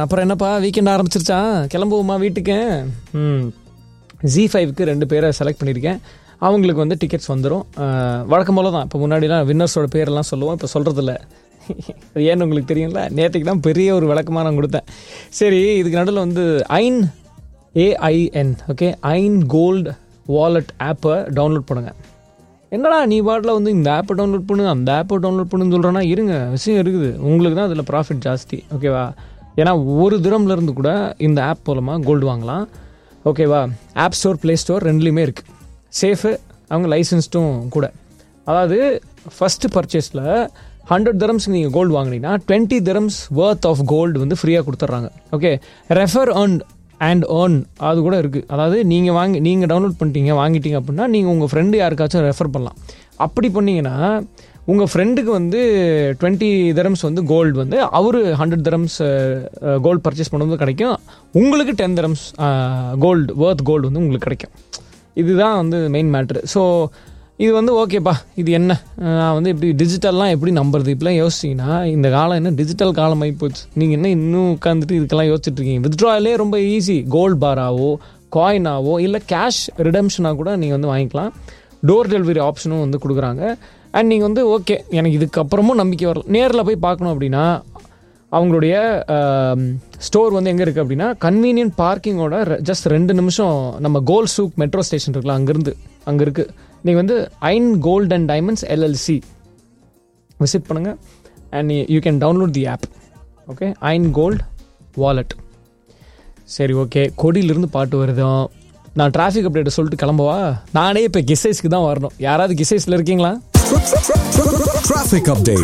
அப்புறம் என்னப்பா வீக்கெண்ட் ஆரம்பிச்சிருச்சா கிளம்புவோமா வீட்டுக்கு ம் ஜி ஃபைவ்க்கு ரெண்டு பேரை செலக்ட் பண்ணியிருக்கேன் அவங்களுக்கு வந்து டிக்கெட்ஸ் வந்துடும் வழக்கம் போல தான் இப்போ முன்னாடிலாம் வின்னர்ஸோட பேரெல்லாம் சொல்லுவோம் இப்போ சொல்கிறதில்ல அது ஏன்னு உங்களுக்கு தெரியும்ல நேற்றுக்கு தான் பெரிய ஒரு விளக்கமாக நான் கொடுத்தேன் சரி இதுக்கு நடுவில் வந்து Ain AIN okay Ain gold wallet ஆப்பை டவுன்லோட் பண்ணுங்கள் என்னடா நீ பாட்டில் வந்து இந்த ஆப்பை டவுன்லோட் பண்ணு அந்த ஆப்பை டவுன்லோட் பண்ணுன்னு சொல்கிறேன்னா இருங்க விஷயம் இருக்குது உங்களுக்கு தான் அதில் ப்ராஃபிட் ஜாஸ்தி ஓகேவா ஏன்னா ஒரு திரம்ல இருந்து கூட இந்த ஆப் மூலமாக கோல்டு வாங்கலாம் ஓகேவா ஆப் ஸ்டோர் ப்ளே ஸ்டோர் ரெண்டுலேயுமே இருக்குது சேஃபு அவங்க லைசன்ஸ்டும் கூட அதாவது ஃபஸ்ட்டு பர்ச்சேஸில் ஹண்ட்ரட் தரம்ஸ்க்கு நீங்கள் கோல்டு வாங்கினீங்கன்னா twenty dirhams worth of gold வந்து ஃப்ரீயாக கொடுத்துட்றாங்க okay refer earn and earn அது கூட இருக்குது அதாவது நீங்கள் வாங்கி நீங்கள் டவுன்லோட் பண்ணிட்டீங்க வாங்கிட்டீங்க அப்படின்னா நீங்கள் உங்கள் ஃப்ரெண்டு யாருக்காச்சும் ரெஃபர் பண்ணலாம் அப்படி பண்ணீங்கன்னா உங்கள் ஃப்ரெண்டுக்கு வந்து டுவெண்ட்டி தரம்ஸ் வந்து கோல்டு வந்து அவர் ஹண்ட்ரட் தரம்ஸ் கோல்டு பர்ச்சேஸ் பண்ணும்போது கிடைக்கும் உங்களுக்கு ten dirhams gold worth gold வந்து உங்களுக்கு கிடைக்கும் இதுதான் வந்து மெயின் மேட்ரு ஸோ இது வந்து ஓகேப்பா இது என்ன நான் வந்து இப்படி டிஜிட்டல்லாம் எப்படி நம்புறது இப்படிலாம் யோசிச்சிங்கன்னா இந்த காலம் என்ன டிஜிட்டல் காலம் ஆகிப்போச்சு நீங்கள் என்ன இன்னும் உட்காந்துட்டு இதுக்கெல்லாம் யோசிச்சுட்டு இருக்கீங்க வித்ட்ராலே ரொம்ப ஈஸி கோல்ட் பாராவோ காயினாவோ இல்லை கேஷ் ரிடம்ஷனாக கூட நீங்கள் வந்து வாங்கிக்கலாம் டோர் டெலிவரி ஆப்ஷனும் வந்து கொடுக்குறாங்க அண்ட் நீங்கள் வந்து ஓகே எனக்கு இதுக்கப்புறமும் நம்பிக்கை வரல நேரில் போய் பார்க்கணும் அப்படின்னா அவங்களுடைய ஸ்டோர் வந்து எங்கே இருக்குது அப்படின்னா கன்வீனியன்ட் பார்க்கிங்கோட ஜஸ்ட் ரெண்டு நிமிஷம் நம்ம கோல் சூக் மெட்ரோ ஸ்டேஷன் இருக்குல்ல அங்கேருந்து அங்கே இருக்குது நீங்கள் வந்து Ain gold and diamonds LLC visit பண்ணுங்கள் and you can download the app okay Ain gold wallet சரி ஓகே கொடியிலிருந்து பாட்டு வருதும் நான் டிராஃபிக் அப்டேட் சொல்லிட்டு கிளம்பவா நானே இப்போ கிசைஸ்க்கு தான் வரணும் யாராவது கிசைஸில் இருக்கீங்களா Traffic update.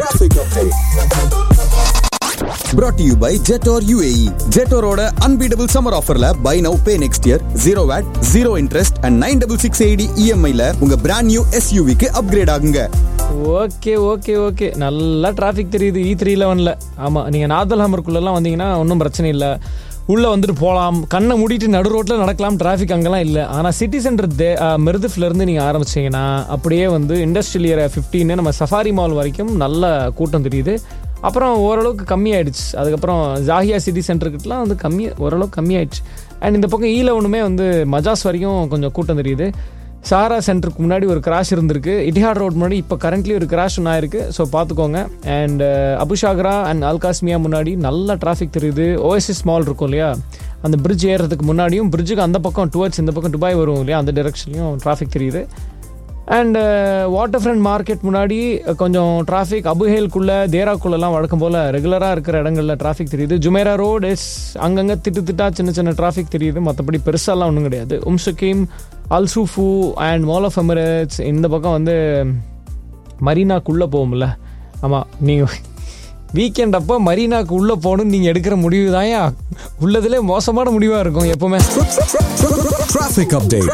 Brought to you by Jetor UAE. Jetoroட unbeatable summer offerல buy now pay next year zero VAT, zero interest and 9660 EMI ல உங்க brand new SUV க்கு upgrade ஆகுங்க. ஓகே ஓகே ஓகே நல்லா டிராஃபிக் தெரியுது இ த்ரீ லெவனில் ஆமாம் நீங்கள் நாதல் ஹாமருக்குள்ளெல்லாம் வந்தீங்கன்னா ஒன்றும் பிரச்சனை இல்லை உள்ளே வந்துட்டு போகலாம் கண்ணை மூடிட்டு நடு ரோட்டில் நடக்கலாம் டிராஃபிக் அங்கெல்லாம் இல்லை ஆனால் சிட்டி சென்டர் தே மிருதுஃப்லேருந்து நீங்கள் ஆரம்பிச்சீங்கன்னா அப்படியே வந்து இண்டஸ்ட்ரியல் இயர் ஃபிஃப்டீன்னு நம்ம சஃபாரி மால் வரைக்கும் நல்ல கூட்டம் தெரியுது அப்புறம் ஓரளவுக்கு கம்மியாயிடுச்சு அதுக்கப்புறம் ஜாகியா சிட்டி சென்டருக்கிட்டலாம் வந்து கம்மி ஓரளவுக்கு கம்மியாயிடுச்சு அண்ட் இந்த பக்கம் ஈல ஒன்றுமே வந்து மஜாஸ் வரைக்கும் கொஞ்சம் கூட்டம் தெரியுது சாரா சென்டருக்கு முன்னாடி ஒரு கிராஷ் இருந்திருக்கு இட்டிஹாட் ரோட் முன்னாடி இப்போ கரண்ட்லி ஒரு கிராஷ் ஒன்று ஆயிருக்கு ஸோ பார்த்துக்கோங்க அண்ட் அபுஷாகரா அண்ட் அல்காஸ்மியா முன்னாடி நல்ல டிராஃபிக் தெரியுது ஓஎஸ்எஸ் மால் இருக்கும் இல்லையா அந்த பிரிட்ஜ் ஏறுறதுக்கு முன்னாடியும் பிரிட்ஜுக்கு அந்த பக்கம் டுவர்ட்ஸ் இந்த பக்கம் துபாய் வரும் இல்லையா அந்த டெரெக்ஷன்லையும் டிராஃபிக் தெரியுது அண்ட் வாட்டர் ஃப்ரண்ட் மார்க்கெட் முன்னாடி கொஞ்சம் டிராஃபிக் அபுஹேல்குள்ளே தேராக்குள்ளெல்லாம் வழக்கம் போல் ரெகுலராக இருக்கிற இடங்களில் டிராஃபிக் தெரியுது ஜுமேரா ரோடு இஸ் அங்கங்கே திட்டு திட்டா சின்ன சின்ன டிராஃபிக் தெரியுது மற்றபடி பெருசாலாம் ஒன்றும் கிடையாது Umm Suqeim Al Sufouh and mall of Emirates இந்த பக்கம் வந்து மரீனாக்குள்ளே போகும்ல ஆமாம் நீங்கள் வீக்கெண்ட் அப்போ மரீனாக்கு உள்ளே போகணும்னு நீங்கள் எடுக்கிற முடிவு தான்யா உள்ளதுலே மோசமான முடிவாக இருக்கும் எப்போவுமே Traffic update.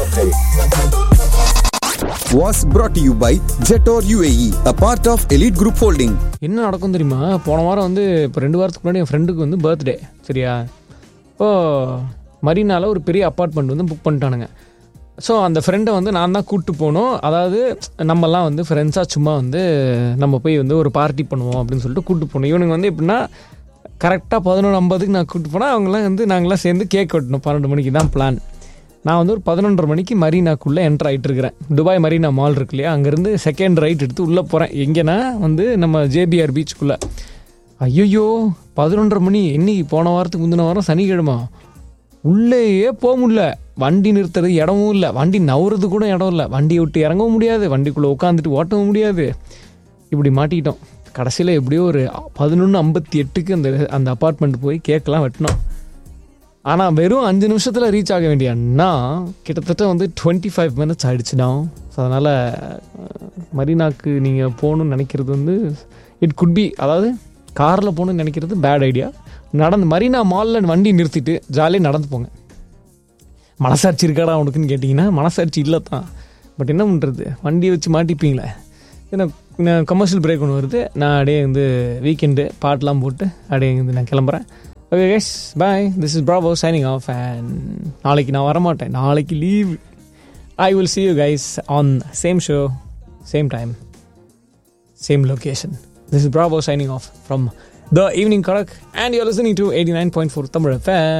Was brought to you by Jetor UAE, a part of Elite Group Holding. என்ன நடக்கும் தெரியுமா போன வாரம் வந்து இப்போ ரெண்டு வாரத்துக்கு முன்னாடி என் ஃப்ரெண்டுக்கு வந்து பர்த்டே சரியா இப்போ மரீனால ஒரு பெரிய அப்பார்ட்மெண்ட் வந்து புக் பண்ணிட்டானுங்க ஸோ அந்த ஃப்ரெண்டை வந்து நான் தான் கூப்பிட்டு போகணும் அதாவது நம்மலாம் வந்து ஃப்ரெண்ட்ஸாக சும்மா வந்து நம்ம போய் வந்து ஒரு பார்ட்டி பண்ணுவோம் அப்படின்னு சொல்லிட்டு கூப்பிட்டு போகணும் இவனுங்க வந்து எப்படின்னா கரெக்டாக பதினொன்று ஐம்பதுக்கு நான் கூப்பிட்டு போனால் அவங்களாம் வந்து நாங்களாம் சேர்ந்து கேக் வெட்டணும் பன்னெண்டு மணிக்கு தான் பிளான் நான் வந்து ஒரு பதினொன்றரை மணிக்கு மரீனாக்குள்ளே என்டர் ஆகிட்டு இருக்கிறேன் துபாய் மரீனா மால் இருக்கு இல்லையா அங்கேருந்து செகண்ட் ரைட் எடுத்து உள்ளே போகிறேன் எங்கேனா வந்து நம்ம ஜேபிஆர் பீச்சுக்குள்ளே ஐயோ பதினொன்றரை மணி என்னைக்கு போன வாரத்துக்கு முந்தின வாரம் சனிக்கிழமை உள்ளேயே போக முடியல வண்டி நிறுத்துறது இடமும் இல்லை வண்டி நவுறது கூட இடம் இல்லை வண்டியை விட்டு இறங்கவும் முடியாது வண்டிக்குள்ளே உட்காந்துட்டு ஓட்டவும் முடியாது இப்படி மாட்டிக்கிட்டோம் கடைசியில் எப்படியோ ஒரு பதினொன்று ஐம்பத்தி எட்டுக்கு அந்த அந்த அப்பார்ட்மெண்ட் போய் கேக்கெலாம் வெட்டினோம் ஆனால் வெறும் அஞ்சு நிமிஷத்தில் ரீச் ஆக வேண்டிய அண்ணா கிட்டத்தட்ட வந்து டுவெண்ட்டி ஃபைவ் மினிட்ஸ் ஆகிடுச்சுனா ஸோ அதனால் மரீனாக்கு நீங்கள் போகணுன்னு நினைக்கிறது வந்து இட் குட் பி அதாவது காரில் போகணுன்னு நினைக்கிறது பேட் ஐடியா நடந்து மரீனா மாலில் வண்டி நிறுத்திட்டு ஜாலியாக நடந்து போங்க மனசாட்சி இருக்காடா உனக்குன்னு கேட்டிங்கன்னா மனசாட்சி இல்லை தான் பட் என்ன பண்ணுறது வண்டியை வச்சு மாட்டிப்பீங்களே ஏன்னா கமர்ஷியல் பிரேக் ஒன்று வருது நான் அப்படியே வந்து வீக்கெண்டு பாட்டெலாம் போட்டு அப்படியே வந்து நான் கிளம்புறேன் okay guys bye this is Prabo signing off and நாளைக்கு நான் வரமாட்டேன் நாளைக்கு leave I will see you guys on same show same time same location this is Prabo signing off from the evening Kadak and you listening to eighty nine point four Tamil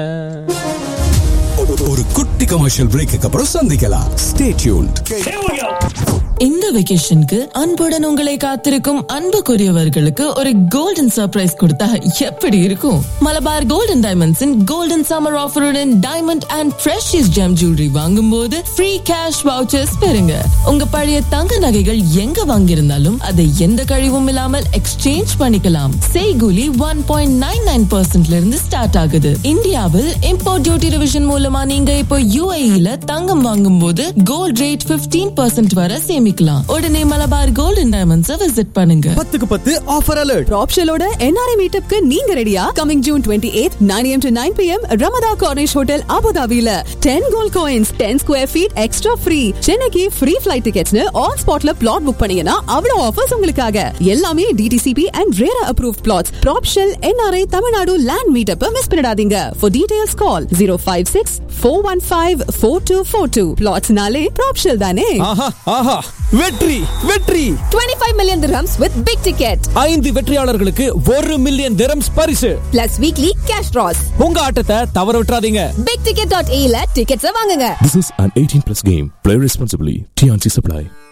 ஒரு குட்டி commercial brake அப்புறம் சந்திக்கலாம் stay tuned இந்த வெகேஷனுக்கு அன்புடன் உங்களை காத்திருக்கும் அன்புக்குரியவர்களுக்கு ஒரு golden surprise கொடுத்தா எப்படி இருக்கும் மலபார் கோல்டன் டைமண்ட்ஸின் கோல்டன் சம்மர் ஆஃபருடன் diamond and precious gem jewellery வாங்கும் போது ஃப்ரீ கேஷ் வவுச்சர்ஸ் பெறுங்க உங்க பழைய தங்க நகைகள் எங்க வாங்கியிருந்தாலும் அதை எந்த கழிவும் இல்லாமல் எக்ஸ்சேஞ்ச் பண்ணிக்கலாம் செய்கூலி ஒன் பாயிண்ட் நைன் நைன் பர்சன்ட்ல இருந்து ஸ்டார்ட் ஆகுது இந்தியாவில் இம்போர்ட் டியூட்டி டிவிஷன் மூலமா நீங்க இப்போ யூஏஇல தங்கம் வாங்கும் போது கோல்ட் ரேட் 15% பர்சன்ட் வரை சேமிக்கலாம் உடனே மலபார் கோல்டன் டைமண்ட்ஸ் விசிட் பண்ணுங்க பத்துக்கு பத்து ஆஃபர் அலர்ட் ப்ராப்ஷலோட என்ஆர்ஐ மீட்டப்க்கு நீங்க ரெடியா coming June twenty eight nine M to nine P M Ramada Corniche hotel அபுதாபில ten gold coins ten square feet extra free சென்னைக்கு ஃப்ரீ ஃபிளைட் டிக்கெட்ஸ்னு ஆன் ஸ்பாட்ல பிளாட் புக் பண்ணீங்கன்னா அவ்வளவு ஆஃபர்ஸ் உங்களுக்காக எல்லாமே DTCP and RERA approve plots Propshell NRI Tamil Nadu land meetup miss பண்ணிடாதீங்க for details call zero five six four one five four two four two பிளாட்ஸ்னாலே Propshell தானே ஆஹா ஆஹா வெற்றி வெற்றி 25 million dirhams with big ticket ஐந்து வெற்றியாளர்களுக்கு ஒரு மில்லியன் திரம்ஸ் பரிசு plus weekly cash draws. உங்க ஆட்டத்தை தவற விட்டுறாதீங்க bigticket.aல tickets வாங்குங்க This is an 18 plus game. Play responsibly. TNC Supply.